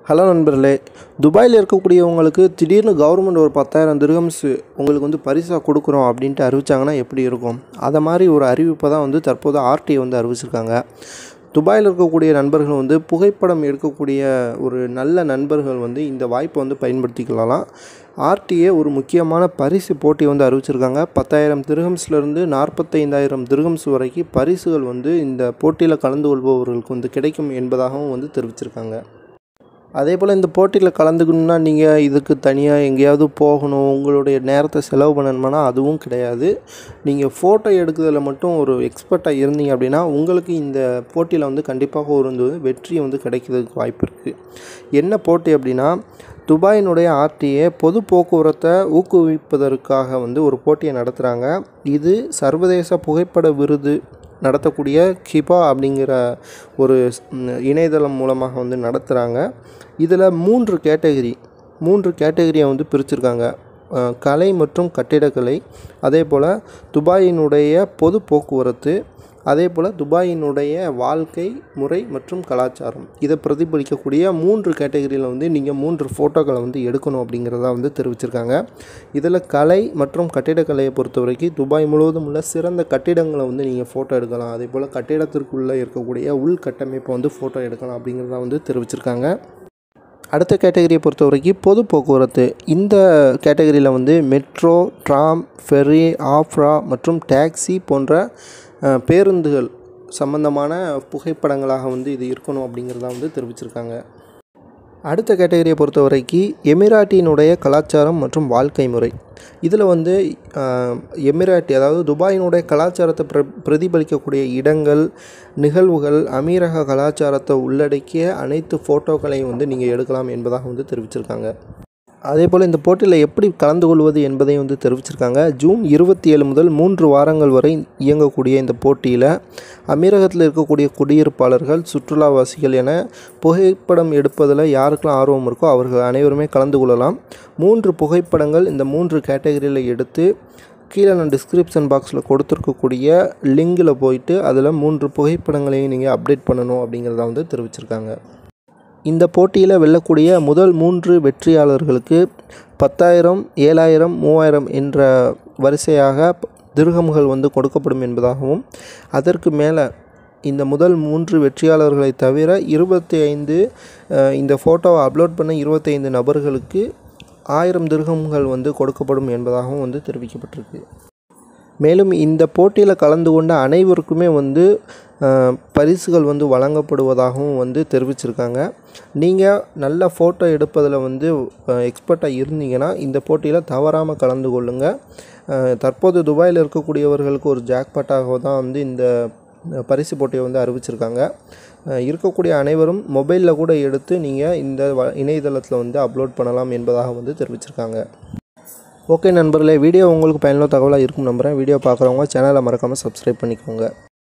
hello நண்பர்களே துபாயில் இருக்கக்கூடியவங்களுக்கு திடீர்னு கவர்மெண்ட் ஒரு பத்தாயிரம் திர்ஹம்ஸ் உங்களுக்கு வந்து பரிசாக கொடுக்குறோம் அப்படின்ட்டு அறிவிச்சாங்கன்னா எப்படி இருக்கும் அதை மாதிரி ஒரு அறிவிப்பை தான் வந்து தற்போது ஆர்டிஐ வந்து அறிவிச்சிருக்காங்க துபாயில் இருக்கக்கூடிய நண்பர்கள் வந்து புகைப்படம் எடுக்கக்கூடிய ஒரு நல்ல நண்பர்கள் வந்து இந்த வாய்ப்பை வந்து பயன்படுத்திக்கலாம் ஆர்டிஏ ஒரு முக்கியமான பரிசு போட்டி வந்து அறிவிச்சிருக்காங்க பத்தாயிரம் திருகம்ஸ்லேருந்து நாற்பத்தைந்தாயிரம் திருகம்ஸ் வரைக்கும் பரிசுகள் வந்து இந்த போட்டியில் கலந்து கொள்பவர்களுக்கு வந்து கிடைக்கும் என்பதாகவும் வந்து தெரிவிச்சிருக்காங்க அதே போல் இந்த போட்டியில் கலந்துக்கணுன்னா நீங்கள் இதுக்கு தனியாக எங்கேயாவது போகணும் உங்களுடைய நேரத்தை செலவு பண்ணணுமானா அதுவும் கிடையாது நீங்கள் ஃபோட்டோ எடுக்கிறதுல மட்டும் ஒரு எக்ஸ்பர்ட்டாக இருந்தீங்க அப்படின்னா உங்களுக்கு இந்த போட்டியில் வந்து கண்டிப்பாக ஒரு வந்து வெற்றி வந்து கிடைக்கிறதுக்கு வாய்ப்பு இருக்குது என்ன போட்டி அப்படின்னா துபாயினுடைய ஆர்டிஏ பொது போக்குவரத்தை ஊக்குவிப்பதற்காக வந்து ஒரு போட்டியை நடத்துகிறாங்க இது சர்வதேச புகைப்பட விருது நடத்தக்கூடிய கிபா அப்படிங்கிற ஒரு ம், இணையதளம் மூலமாக வந்து நடத்துகிறாங்க இதில் மூன்று கேட்டகரி மூன்று கேட்டகரியை வந்து பிரிச்சிருக்காங்க அஹ், கலை மற்றும் கட்டிடக்கலை அதே போல் துபாயினுடைய பொது போக்குவரத்து அதே போல் துபாயினுடைய வாழ்க்கை முறை மற்றும் கலாச்சாரம் இதை பிரதிபலிக்கக்கூடிய மூன்று கேட்டகரியில் வந்து நீங்கள் மூன்று ஃபோட்டோக்களை வந்து எடுக்கணும் அப்படிங்கிறத வந்து தெரிவிச்சிருக்காங்க இதில் கலை மற்றும் கட்டிடக்கலையை பொறுத்த வரைக்கும் துபாய் முழுவதும் உள்ள சிறந்த கட்டிடங்களை வந்து நீங்கள் ஃபோட்டோ எடுக்கலாம் அதே போல் கட்டிடத்திற்குள்ளே இருக்கக்கூடிய உள்கட்டமைப்பை வந்து ஃபோட்டோ எடுக்கலாம் அப்படிங்கிறத வந்து தெரிவிச்சிருக்காங்க அடுத்த கேட்டகரியை பொறுத்த வரைக்கும் பொது போக்குவரத்து இந்த கேட்டகரியில் வந்து மெட்ரோ ட்ராம் ஃபெர்ரி ஆஃப்ரா மற்றும் டாக்ஸி போன்ற அஹ், பேருந்துகள் சம்பந்தமான புகைப்படங்களாக வந்து இது இருக்கணும் அப்படிங்கிறத வந்து தெரிவிச்சிருக்காங்க அடுத்த கேட்டகரியை பொறுத்த வரைக்கும் எமிராட்டினுடைய கலாச்சாரம் மற்றும் வாழ்க்கை முறை இதில் வந்து ஆஹ், எமிராட்டி அதாவது துபாயினுடைய கலாச்சாரத்தை பிர பிரதிபலிக்கக்கூடிய இடங்கள் நிகழ்வுகள் அமீரக கலாச்சாரத்தை உள்ளடக்கிய அனைத்து ஃபோட்டோக்களையும் வந்து நீங்கள் எடுக்கலாம் என்பதாக வந்து தெரிவிச்சிருக்காங்க அதே போல் இந்த போட்டியில் எப்படி கலந்து கொள்வது என்பதையும் வந்து தெரிவிச்சிருக்காங்க ஜூன் இருபத்தி ஏழு முதல் மூன்று வாரங்கள் வரை இயங்கக்கூடிய இந்த போட்டியில் அமீரகத்தில் இருக்கக்கூடிய குடியிருப்பாளர்கள் சுற்றுலாவாசிகள் என புகைப்படம் எடுப்பதில் யாருக்கெல்லாம் ஆர்வம் இருக்கோ அவர்கள் அனைவருமே கலந்து கொள்ளலாம் மூன்று புகைப்படங்கள் இந்த மூன்று கேட்டகரியில் எடுத்து கீழே நான் டிஸ்கிரிப்ஷன் பாக்ஸில் கொடுத்துருக்கக்கூடிய லிங்கில் போயிட்டு அதில் மூன்று புகைப்படங்களையும் நீங்கள் அப்டேட் பண்ணணும் அப்படிங்கிறத வந்து தெரிவிச்சிருக்காங்க இந்த போட்டியில் வெல்லக்கூடிய முதல் மூன்று வெற்றியாளர்களுக்கு பத்தாயிரம் ஏழாயிரம் மூவாயிரம் என்ற வரிசையாக திருகம்கள் வந்து கொடுக்கப்படும் என்பதாகவும் அதற்கு மேலே இந்த முதல் மூன்று வெற்றியாளர்களை தவிர இருபத்தி ஐந்து அஹ், இந்த ஃபோட்டோவை அப்லோட் பண்ண இருபத்தைந்து நபர்களுக்கு ஆயிரம் திருகம்கள் வந்து கொடுக்கப்படும் என்பதாகவும் வந்து தெரிவிக்கப்பட்டிருக்கு மேலும் இந்த போட்டியில் கலந்து கொண்ட அனைவருக்குமே வந்து அஹ், பரிசுகள் வந்து வழங்கப்படுவதாகவும் வந்து தெரிவிச்சிருக்காங்க நீங்கள் நல்ல ஃபோட்டோ எடுப்பதில் வந்து எக்ஸ்பர்ட்டாக இருந்தீங்கன்னா இந்த போட்டியில் தவறாமல் கலந்து கொள்ளுங்கள் அஹ், தற்போது துபாயில் இருக்கக்கூடியவர்களுக்கு ஒரு ஜாக்பாட்டாக தான் வந்து இந்த அஹ், பரிசு போட்டியை வந்து அறிவிச்சிருக்காங்க அஹ், இருக்கக்கூடிய அனைவரும் மொபைலில் கூட எடுத்து நீங்கள் இந்த வ- இணையதளத்தில் வந்து அப்லோட் பண்ணலாம் என்பதாக வந்து தெரிவிச்சிருக்காங்க ஓகே நண்பர்களே வீடியோ உங்களுக்கு பயனுள்ள தகவலாக இருக்கும் நம்புகிறேன் வீடியோ பார்க்குறவங்க சேனலை மறக்காமல் சப்ஸ்கிரைப் பண்ணிக்கோங்க